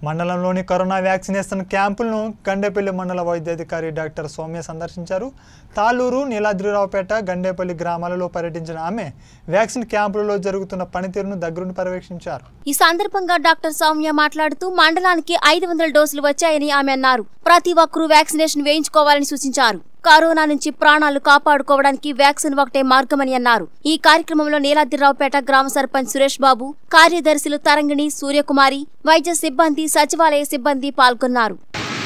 మండలంలోని corona vaccination క్యాంపులను Gandepalli మండల వైద్యాధికారి డాక్టర్ సౌమ్య సందర్శించారు తాళ్ళూరు నీలాద్రిరావుపేట గండేపల్లి గ్రామాలలో పర్యటించిన ఆమె వ్యాక్సిన్ క్యాంపులలో జరుగుతున్న పనితీరును దగ్గరుండి పర్యవేక్షించారు ఈ సందర్భంగా డాక్టర్ సౌమ్య మాట్లాడుతూ మండలానికి ఐదు వందల డోసులు వచ్చాయని ఆమె అన్నారు ప్రతి ఒక్కరూ వ్యాక్సినేషన్ వేయించుకోవాలని సూచించారు కరోనా నుంచి ప్రాణాలు కాపాడుకోవడానికి వ్యాక్సిన్ ఒకటే మార్గమని అన్నారు ఈ కార్యక్రమంలో నీలాద్రిరావుపేట గ్రామ సర్పంచ్ సురేష్ బాబు కార్యదర్శులు తరంగిణి సూర్యకుమారి వైద్య సిబ్బంది సచివాలయ సిబ్బంది పాల్గొన్నారు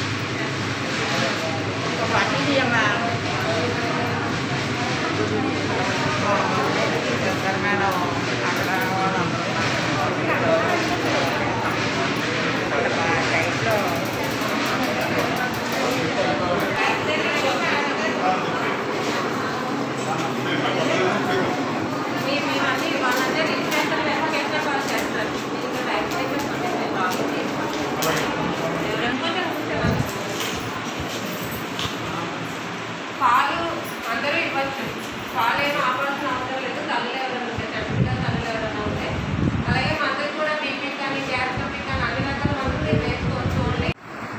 పాలు అందరూ ఇవ్వచ్చు పాలు ఏమో ఆపాల్సిన అవసరం లేదు తల్లు ఎవరైనా ఉంటే చచ్చిపోయిన తల్లు ఎవరైనా ఉంటే అలాగే మందులు కూడా బీపీ కానీ గ్యాస్ నొప్పి కానీ అన్ని రకాల మందులు వేసుకోవచ్చు ఓన్లీ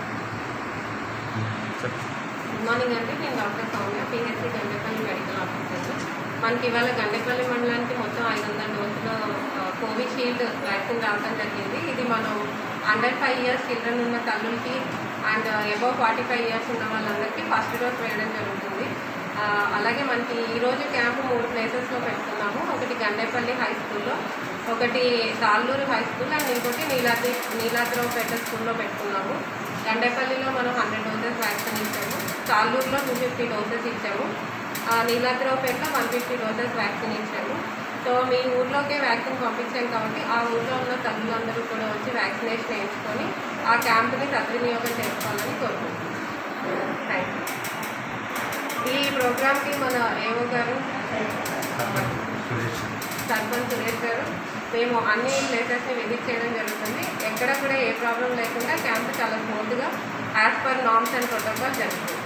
గుడ్ మార్నింగ్ అండి నేను doctor Soumya PHC Gandepalli medical officer మనకి ఇవాళ గండేపల్లి మండలానికి మొత్తం ఐదు వందల డోసులు ఆ, కోవిషీల్డ్ వ్యాక్సిన్ రావడం జరిగింది ఇది మనం అండర్ ఫైవ్ ఇయర్స్ చిల్డ్రన్ ఉన్న తల్లులకి and above forty five years ఉన్న వాళ్ళందరికీ ఫస్ట్ డోస్ వేయడం జరుగుతుంది ఆ, అలాగే మనకి ఈరోజు క్యాంపు మూడు ప్లేసెస్లో పెట్టుకున్నాము ఒకటి గండేపల్లి హై స్కూల్లో ఒకటి తాళ్ళూరు హై స్కూల్ అండ్ ఇంకోటి నీలాద్రి నీలాద్రవపేట స్కూల్లో పెట్టుకున్నాము గండేపల్లిలో మనం హండ్రెడ్ డోసెస్ వ్యాక్సిన్ ఇచ్చాము తాళ్ళూరులో టూ ఫిఫ్టీ డోసెస్ ఇచ్చాము ఆ, నీలాద్రవపేటలో వన్ ఫిఫ్టీ డోసెస్ వ్యాక్సిన్ ఇచ్చాము సో మీ ఊర్లోకే వ్యాక్సిన్ పంపించాం కాబట్టి ఆ ఊర్లో ఉన్న తల్లులందరూ కూడా వచ్చి వ్యాక్సినేషన్ వేయించుకొని ఆ క్యాంప్ని సద్వినియోగం చేసుకోవాలని కోరుకుంటున్నాను థ్యాంక్ యూ ఈ ప్రోగ్రామ్కి మన ఏవో గారు సర్పంచ్ సురేష్ గారు మేము అన్ని ప్లేసెస్ని విజిట్ చేయడం జరుగుతుంది ఎక్కడ కూడా ఏ ప్రాబ్లం లేకుండా క్యాంప్ చాలా స్మూత్గా as per norms and protocol జరుగుతుంది